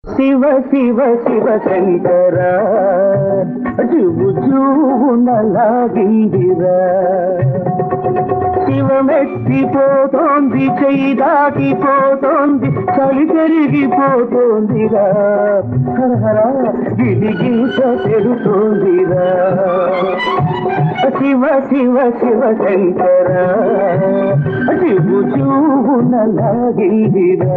శివ శివ శివ శంకర జువు జూవునలాగిందిరా శివమెత్తిపోతోంది చెయ్యి దాటిపోతోంది చలి పెరిగిపోతోందిరా హర గిలిగించ పెరుగుతోందిరా శివ శివ శివ శంకర జువు జూవునలాగిందిరా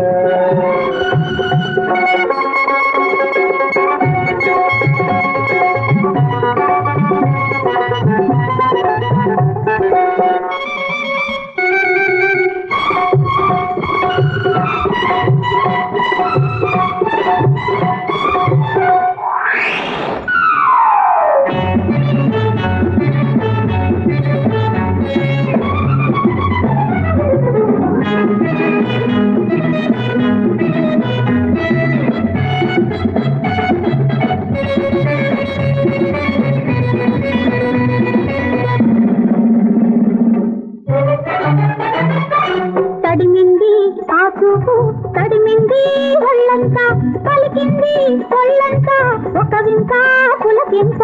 తడిమింది ఆ చూపు తడిమింది ఒళ్ళంతా పలికింది ఒళ్ళంతా ఒక వింత పులకింత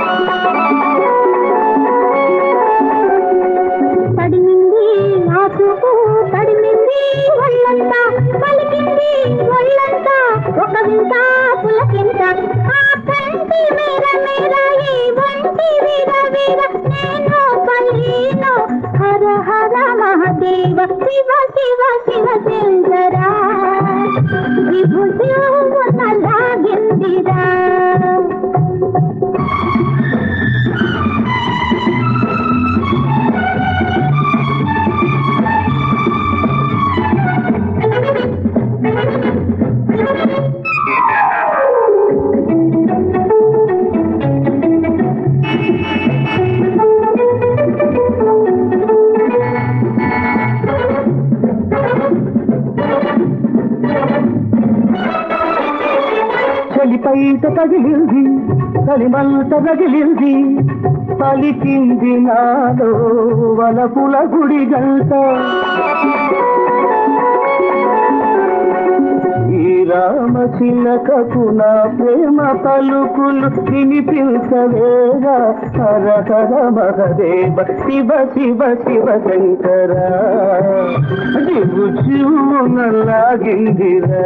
తడిమింది ఆ చూపు తడిమింది ఒళ్ళంతా పలికింది ఒళ్ళంతా ఒక వింత పులకింత ఆ కంటి మేర మేర ఈ వంటి వీర వీర నేను పల్లీను హర హర మహదేవ శివ శివ శివ శంకర విభు లాగిందిరా చలిపైట తగిలింది చలిమంట తగిలింది పలికింది నాలో వలపుల గుడి గంట ఈ రామ చిలకకు నా ప్రేమ పలుకులు వినిపించవేగా హర హర మహదేవ శివ శివ శివ శంకర దిగు లాగిందిరా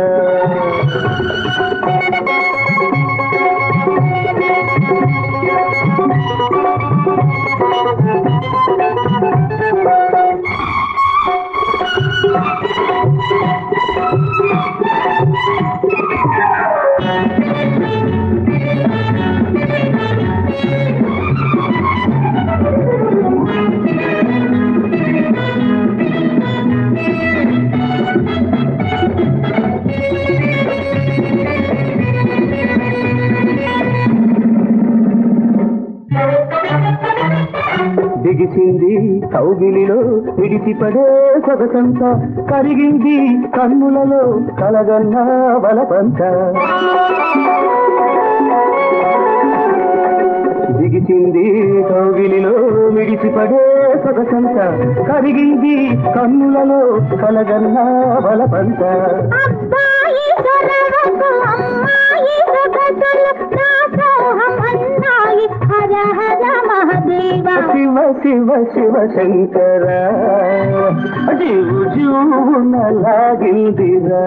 దిగిసింది కౌగిలిలో విడిచిపడే సొగసంత కరిగింది కన్నులలో కలగన్న బలపంత దిగిసింది కౌగిలిలో విడిచిపడే సొగసంత కరిగింది కన్నులలో కలగన్న బలపంత అబ్బాయి దొరవకు అమ్మాయి సొగసులు నా సోహం అన్నాయి హర హర మహదేవ శివ శివ శివ శంకర జీవు జీవున లాగిందిరా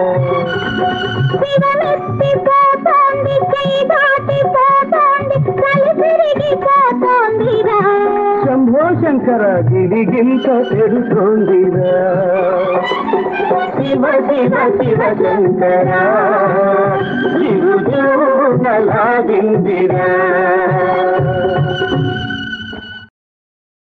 శివమెత్తి పోతోంది చెయ్యి దాటిపోతోంది కలి పెరిగిపోతోందిరా శంభో శంకర గిరిగింత పెడుతోందిరా శివ శివ శివ శంకర జీవు జీవున